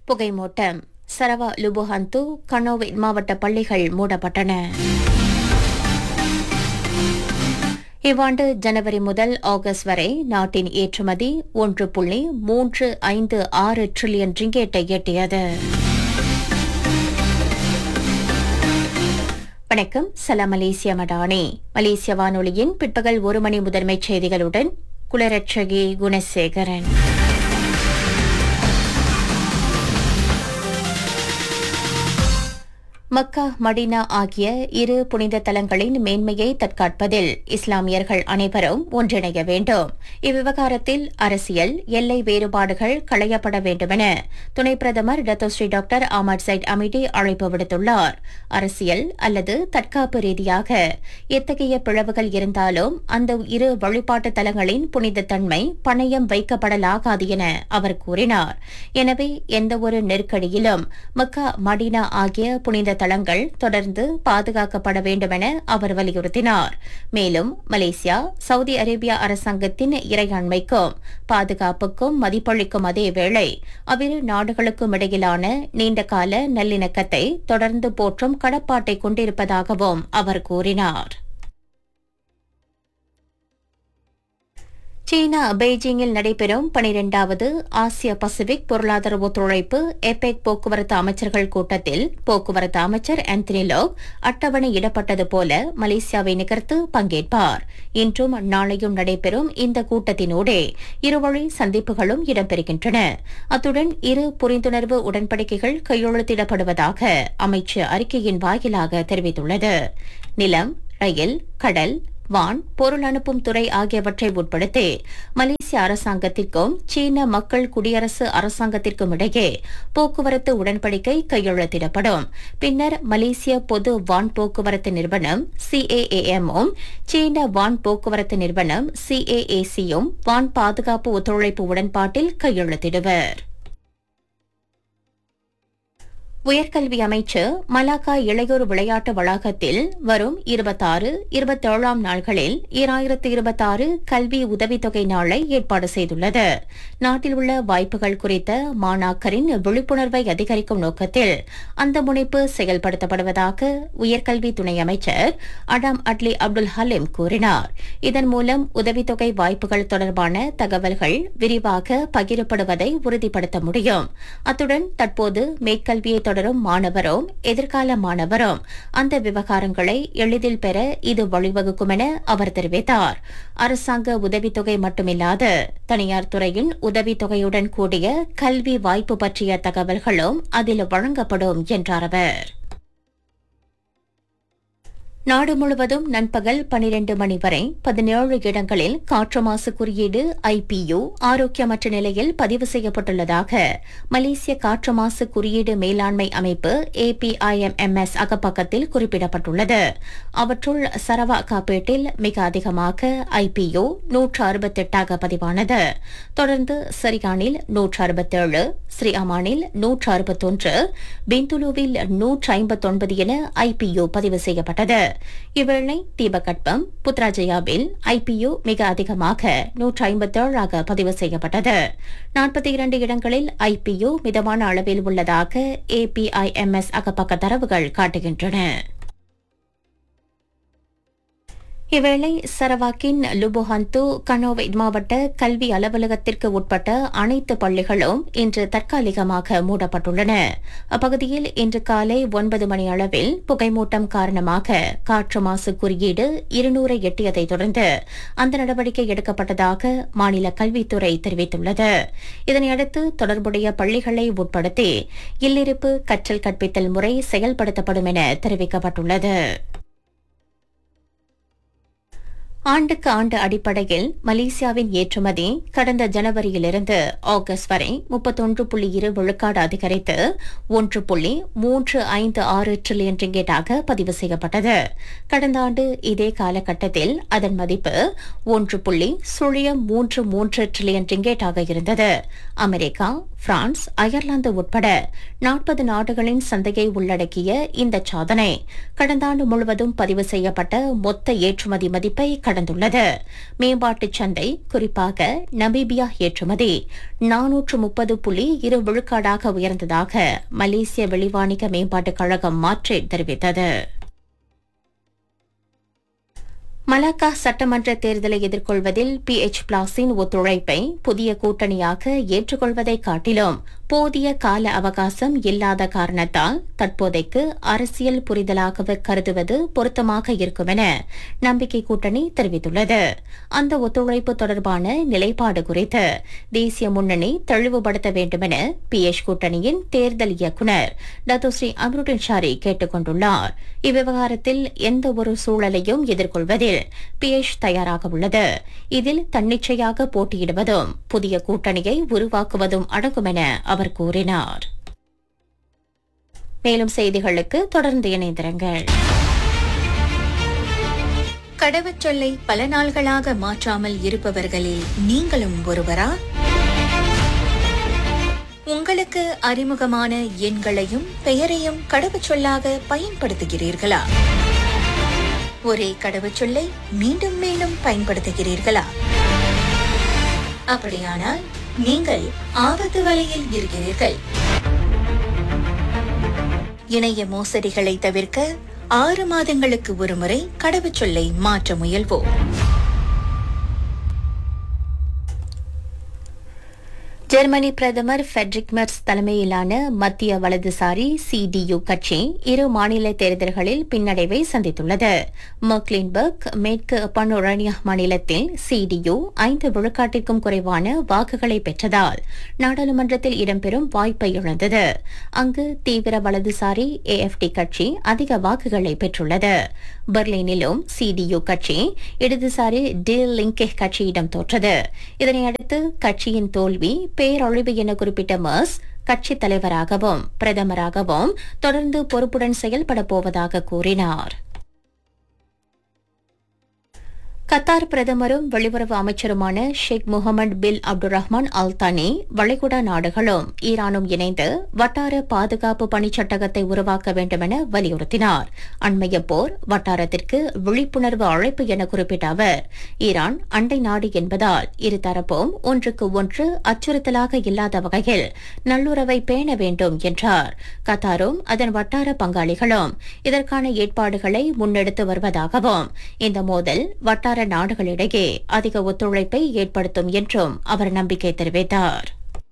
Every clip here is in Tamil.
புகைமூட்டம் சரவா லுபுஹந்து கனோவின் மாவட்ட பள்ளிகள் மூடப்பட்டன இவ்வாண்டு ஜனவரி முதல் ஆகஸ்ட் வரை நாட்டின் ஏற்றுமதி ஒன்று புள்ளி மூன்று ஐந்து ஆறு டிரில்லியன் ரிங்கேட்டை எட்டியது வணக்கம் சலாம் மலேசிய மடானி மலேசிய வானொலியின் பிற்பகல் ஒரு மணி முதன்மைச் செய்திகளுடன் குலரட்சகி குணசேகரன் மக்கா மடினா ஆகிய இரு புனித தலங்களின் மேன்மையை தற்காப்பதில் இஸ்லாமியர்கள் அனைவரும் ஒன்றிணைய வேண்டும் இவ்விவகாரத்தில் அரசியல் எல்லை வேறுபாடுகள் களையப்பட வேண்டுமென துணை பிரதமர் Datuk Seri doctor Ahmad Zahid Hamidi அழைப்பு விடுத்துள்ளார் அரசியல் அல்லது தற்காப்பு ரீதியாக எத்தகைய பிளவுகள் இருந்தாலும் அந்த இரு வழிபாட்டு தலங்களின் புனித தன்மை பணயம் வைக்கப்படலாகாது என அவர் கூறினார் எனவே எந்தவொரு நெருக்கடியிலும் மக்கா மடினா ஆகிய புனித தளங்கள் தொடர்ந்து பாதுகாக்கப்பட வேண்டுமென அவர் வலியுறுத்தினார் மேலும் மலேசியா சவுதி அரேபியா அரசாங்கத்தின் இறையாண்மைக்கும் பாதுகாப்புக்கும் மதிப்பளிக்கும் அதேவேளை அவ்விரு நாடுகளுக்கும் இடையிலான நீண்டகால நல்லிணக்கத்தை தொடர்ந்து போற்றும் கடப்பாட்டை கொண்டிருப்பதாகவும் அவர் கூறினார் சீனா பெய்ஜிங்கில் நடைபெறும் பனிரெண்டாவது ஆசிய பசிபிக் பொருளாதார ஒத்துழைப்பு எபெக் போக்குவரத்து அமைச்சர்கள் கூட்டத்தில் போக்குவரத்து அமைச்சர் ஆந்தனி லோக் அட்டவணையிடப்பட்டது போல மலேசியாவை நிகர்த்து பங்கேற்பார் இன்றும் நாளையும் நடைபெறும் இந்த கூட்டத்தினூடே இருவழி சந்திப்புகளும் இடம்பெறுகின்றன அத்துடன் இரு புரிந்துணர்வு உடன்படிக்கைகள் கையெழுத்திடப்படுவதாக அமைச்சு அறிக்கையின் வாயிலாக தெரிவித்துள்ளது நிலம் ரயில் கடல் வான் பொருள் அனுப்பும் துறை ஆகியவற்றை உட்படுத்தி மலேசிய அரசாங்கத்திற்கும் சீன மக்கள் குடியரசு அரசாங்கத்திற்கும் இடையே போக்குவரத்து உடன்படிக்கை கையெழுத்திடப்படும் பின்னர் மலேசிய பொது வான் போக்குவரத்து நிறுவனம் சிஏஏஎம்மும் சீன வான் போக்குவரத்து நிறுவனம் சிஏஏசியும் வான் பாதுகாப்பு ஒத்துழைப்பு உடன்பாட்டில் கையெழுத்திடுவர் உயர்கல்வி அமைச்சு மலாக்கா இளையோர் விளையாட்டு வளாகத்தில் வரும் இருபத்தாறு இருபத்தேழாம் நாள்களில் ஈராயிரத்து இருபத்தாறு கல்வி உதவித்தொகை நாளை ஏற்பாடு செய்துள்ளது நாட்டில் உள்ள வாய்ப்புகள் குறித்த மாணாக்கரின் விழிப்புணர்வை அதிகரிக்கும் நோக்கத்தில் அந்த முனைப்பு செயல்படுத்தப்படுவதாக உயர்கல்வி துணை அமைச்சர் அடாம் அட்லி அப்துல் ஹலீம் கூறினார் இதன் மூலம் உதவித்தொகை வாய்ப்புகள் தொடர்பான தகவல்கள் விரிவாக பகிரப்படுவதை உறுதிப்படுத்த முடியும் அத்துடன் தற்போது மேற்கல்வியை தொடரும் மாணவரும் எதிர்கால மாணவரும் அந்த விவகாரங்களை எளிதில் பெற இது வழிவகுக்கும் என அவர் தெரிவித்தார் அரசாங்க உதவித்தொகை மட்டுமில்லாது தனியார் துறையின் உதவித்தொகையுடன் கூடிய கல்வி வாய்ப்பு பற்றிய தகவல்களும் அதில் வழங்கப்படும் என்றார் அவர் நாடு முழுவதும் நண்பகல் பனிரண்டு மணி வரை பதினேழு இடங்களில் காற்று மாசு குறியீடு ஐபியு ஆரோக்கியமற்ற நிலையில் பதிவு செய்யப்பட்டுள்ளதாக மலேசிய காற்று மாசு குறியீடு மேலாண்மை அமைப்பு ஏபிஐஎம்எம்எஸ் அகப்பக்கத்தில் குறிப்பிடப்பட்டுள்ளது அவற்றுள் சரவா காப்பீட்டில் மிக அதிகமாக ஐபியு நூற்று அறுபத்தெட்டாக பதிவானது தொடர்ந்து சரியானில் நூற்று அறுபத்தேழு ஸ்ரீ அமானில் நூற்று அறுபத்தொன்று பிந்துலுவில் நூற்று ஐம்பத்தொன்பது என ஐபியு பதிவு செய்யப்பட்டது இவ்வேளை தீபகற்பம் புத்ராஜயாவில் ஐபியு மிக அதிகமாக நூற்று ஐம்பத்தேழாக பதிவு செய்யப்பட்டது நாற்பத்தி இரண்டு இடங்களில் ஐபியு மிதமான அளவில் உள்ளதாக ஏபிஐஎம்எஸ் அகப்பக்க தரவுகள் காட்டுகின்றன இவ்வேளை சரவாக்கின் லுபுஹந்து கனோவை மாவட்ட கல்வி அலுவலகத்திற்கு உட்பட்ட அனைத்து பள்ளிகளும் இன்று தற்காலிகமாக மூடப்பட்டுள்ளன அப்பகுதியில் இன்று காலை ஒன்பது மணி அளவில் புகைமூட்டம் காரணமாக காற்று மாசு குறியீடு இருநூறை எட்டியதை தொடர்ந்து அந்த நடவடிக்கை எடுக்கப்பட்டதாக மாநில கல்வித்துறை தெரிவித்துள்ளது இதனையடுத்து தொடர்புடைய பள்ளிகளை உட்படுத்தி இல்லிருப்பு கற்றல் கற்பித்தல் முறை செயல்படுத்தப்படும் என தெரிவிக்கப்பட்டுள்ளது ஆண்டுக்கு ஆண்டு அடிப்படையில் மலேசியாவின் ஏற்றுமதி கடந்த ஜனவரியிலிருந்து ஆகஸ்ட் வரை முப்பத்தொன்று புள்ளி இரு விழுக்காடு அதிகரித்து ஒன்று புள்ளி மூன்று ஐந்து ஆறு டிரில்லியன் ரிங்கேட்டாக பதிவு செய்யப்பட்டது கடந்த ஆண்டு இதே காலகட்டத்தில் அதன் மதிப்பு ஒன்று புள்ளி சுழியம் மூன்று மூன்று டிரில்லியன் ரிங்கேட்டாக இருந்தது அமெரிக்கா பிரான்ஸ் அயர்லாந்து உட்பட நாற்பது நாடுகளின் சந்தையை உள்ளடக்கிய இந்த சாதனை கடந்த ஆண்டு முழுவதும் பதிவு செய்யப்பட்ட மொத்த ஏற்றுமதி மதிப்பை கடந்து கடந்துள்ளது மேம்பாட்டுச் சந்தை குறிப்பாக நமீபியா ஏற்றுமதி நானூற்று முப்பது புள்ளி இரு விழுக்காடாக உயர்ந்ததாக மலேசிய வெளிவாணிக மேம்பாட்டுக் கழகம் மாற்றி தெரிவித்தது மலாக்கா சட்டமன்ற தேர்தலை எதிர்கொள்வதில் பி எச் பிளாஸின் ஒத்துழைப்பை புதிய கூட்டணியாக ஏற்றுக்கொள்வதை காட்டிலும் போதிய கால அவகாசம் இல்லாத காரணத்தால் தற்போதைக்கு அரசியல் புரிதலாக கருதுவது பொருத்தமாக இருக்கும் என நம்பிக்கை கூட்டணி தெரிவித்துள்ளது அந்த ஒத்துழைப்பு தொடர்பான நிலைப்பாடு குறித்து தேசிய முன்னணி தெளிவுபடுத்த வேண்டுமென பி எச் கூட்டணியின் தேர்தல் இயக்குநர் டத்தோஸ்ரீ அம்ருடின் ஷாரி கேட்டுக் கொண்டுள்ளார் இவ்விவகாரத்தில் எந்த ஒரு சூழலையும் எதிர்கொள்வதில் பிஎஷ் தயாராக உள்ளது இதில் தன்னிச்சையாக போட்டியிடுவதும் புதிய கூட்டணியை உருவாக்குவதும் அடங்கும் என அவர் கூறினார் மேலும் செய்திகளுக்கு தொடர்ந்து இணைந்திருங்கள் கடவுச்சொல்லை பல நாள்களாக மாற்றாமல் இருப்பவர்களில் நீங்களும் ஒருவரா உங்களுக்கு அறிமுகமான எண்களையும் பெயரையும் கடவுச்சொல்லாக பயன்படுத்துகிறீர்களா ஒரே கடவுச்சொல்லை மீண்டும் மீண்டும் பயன்படுத்துகிறீர்களா அப்படியானால் நீங்கள் ஆபத்து வலையில் இருக்கிறீர்கள் இணைய மோசடிகளை தவிர்க்க ஆறு மாதங்களுக்கு ஒருமுறை கடவுச்சொல்லை மாற்ற முயல்வோம் ஜெர்மனி பிரதமர் ஃபெட்ரிக் மெர்ஸ் தலைமையிலான மத்திய வலதுசாரி சிடியு கட்சி இரு மாநில தேர்தல்களில் பின்னடைவை சந்தித்துள்ளது மக்லின்பர்க் மேற்கு பனோரனியா மாநிலத்தில் சிடியு ஐந்து விழுக்காட்டிற்கும் குறைவான வாக்குகளை பெற்றதால் நாடாளுமன்றத்தில் இடம்பெறும் வாய்ப்பை இழந்தது அங்கு தீவிர வலதுசாரி ஏஎஃப்டி கட்சி அதிக வாக்குகளை பெற்றுள்ளது பெர்லினிலும் சிடியு கட்சி இடதுசாரி டி லிங்கே கட்சியிடம் தோற்றது இதனையடுத்து கட்சியின் தோல்வி பேரழிவு என குறிப்பிட்ட மர்ஸ் கட்சித் தலைவராகவும் பிரதமராகவும் தொடர்ந்து பொறுப்புடன் செயல்பட போவதாக கூறினார் கத்தார் பிரதமரும் வெளியுறவு அமைச்சருமான Sheikh Mohammed bin Abdul Rahman Al Thani வளைகுடா நாடுகளும் ஈரானும் இணைந்து வட்டார பாதுகாப்பு பணிச்சட்டகத்தை உருவாக்க வேண்டுமென வலியுறுத்தினார் அண்மைய போர் வட்டாரத்திற்கு விழிப்புணர்வு அழைப்பு என குறிப்பிட்ட அவர் ஈரான் அண்டை நாடு என்பதால் இருதரப்பும் ஒன்றுக்கு ஒன்று அச்சுறுத்தலாக இல்லாத வகையில் நல்லுறவை பேண வேண்டும் என்றார் கத்தாரும் அதன் வட்டார பங்காளிகளும் இதற்கான ஏற்பாடுகளை முன்னெடுத்து வருவதாகவும் இந்த மோதல் வட்டார நாடுகளிடையே அதிக ஒத்துழைப்பை ஏற்படுத்தும் என்றும் அவர் நம்பிக்கை தெரிவித்தார்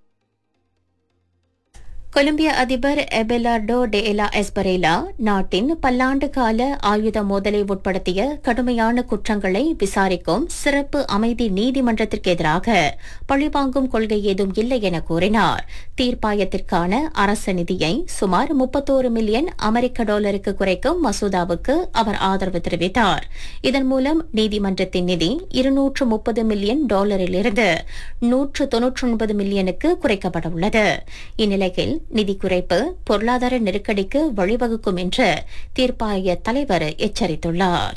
கொலம்பிய அதிபர் எபெலார்டோ டே எலா எஸ்பரேலா நாட்டின் பல்லாண்டு கால ஆயுத மோதலை உட்படுத்திய கடுமையான குற்றங்களை விசாரிக்கும் சிறப்பு அமைதி நீதிமன்றத்திற்கு எதிராக பழிவாங்கும் கொள்கை ஏதும் இல்லை என கூறினார் தீர்ப்பாயத்திற்கான அரசு நிதியை சுமார் முப்பத்தோரு மில்லியன் அமெரிக்க டாலருக்கு குறைக்கும் மசோதாவுக்கு அவர் ஆதரவு தெரிவித்தார் இதன் மூலம் நீதிமன்றத்தின் நிதி இருநூற்று முப்பது மில்லியன் டாலரிலிருந்து நூற்று தொன்னூற்றி ஒன்பது மில்லியனுக்கு குறைக்கப்பட உள்ளது இந்நிலையில் நிதி குறைப்பு பொருளாதார நெருக்கடிக்கு வழிவகுக்கும் என்று தீர்ப்பாய தலைவர் எச்சரித்துள்ளார்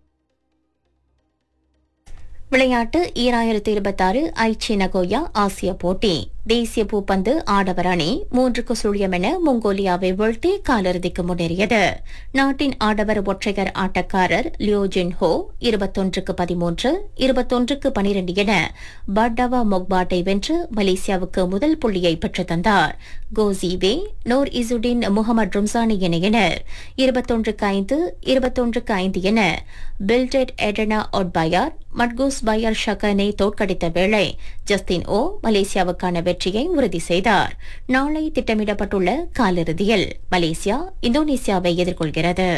விளையாட்டு ஈராயிரத்தி இருபத்தாறு ஐச்சி நகோயா ஆசிய போட்டி தேசிய பூப்பந்து ஆடவர் அணி மூன்றுக்கு சுழியம் என மொங்கோலியாவை வீழ்த்தி காலிறுதிக்கு முன்னேறியது நாட்டின் ஆடவர் ஒற்றையர் ஆட்டக்காரர் லியோ ஜின் ஹோ இருபத்தொன்றுக்கு பதிமூன்று இருபத்தொன்றுக்கு பனிரெண்டு என பட்டவா மொக்பாட்டை வென்று மலேசியாவுக்கு முதல் புள்ளியை பெற்றுத் தந்தார் கோசிவே நோர் இசுடின் முகமது ரும்சானி இணையினர் இருபத்தொன்றுக்கு ஐந்து இருபத்தொன்றுக்கு ஐந்து என பில்டெட் எடனா ஒட்பயார் மட்கூஸ் பயார் ஷகனை தோற்கடித்த வேளை ஜஸ்டின் ஓ மலேசியாவுக்கான வெற்றியை உறுதி செய்தார் நாளை திட்டமிடப்பட்டுள்ள காலிறுதியில் மலேசியா இந்தோனேசியாவை எதிர்கொள்கிறது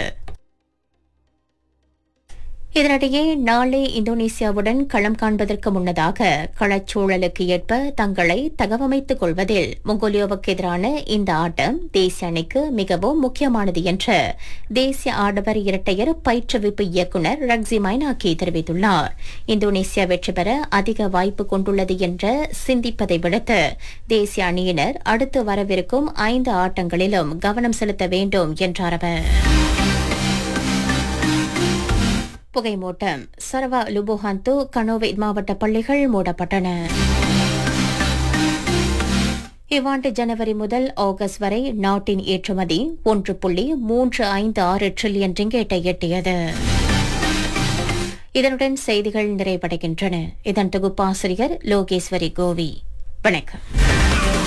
இதனிடையே நாளை இந்தோனேசியாவுடன் களம் காண்பதற்கு முன்னதாக களச்சூழலுக்கு ஏற்ப தங்களை தகவமைத்துக் கொள்வதில் மொங்கோலியாவுக்கு எதிரான இந்த ஆட்டம் தேசிய அணிக்கு மிகவும் முக்கியமானது என்று தேசிய ஆடவர் இரட்டையர் பயிற்றுவிப்பு இயக்குநர் ரக்ஸி மைனாக்கி தெரிவித்துள்ளார் இந்தோனேசியா வெற்றி பெற அதிக வாய்ப்பு கொண்டுள்ளது என்ற சிந்திப்பதை விடுத்து தேசிய அணியினர் அடுத்து வரவிருக்கும் ஐந்து ஆட்டங்களிலும் கவனம் செலுத்த வேண்டும் என்றார் அவர் புகைமூட்டம் சரவா லுபோஹாந்து கனோவை மாவட்ட பள்ளிகள் மூடப்பட்டன இவ்வாண்டு ஜனவரி முதல் ஆகஸ்ட் வரை நாட்டின் ஏற்றுமதி ஒன்று புள்ளி மூன்று ஐந்து ஆறு டிரில்லியன் ரிங்கேட்டை எட்டியது இதனுடன் செய்திகள் நிறைவடைகின்றன இதன் தொகுப்பாசிரியர் லோகேஸ்வரி கோவி வணக்கம்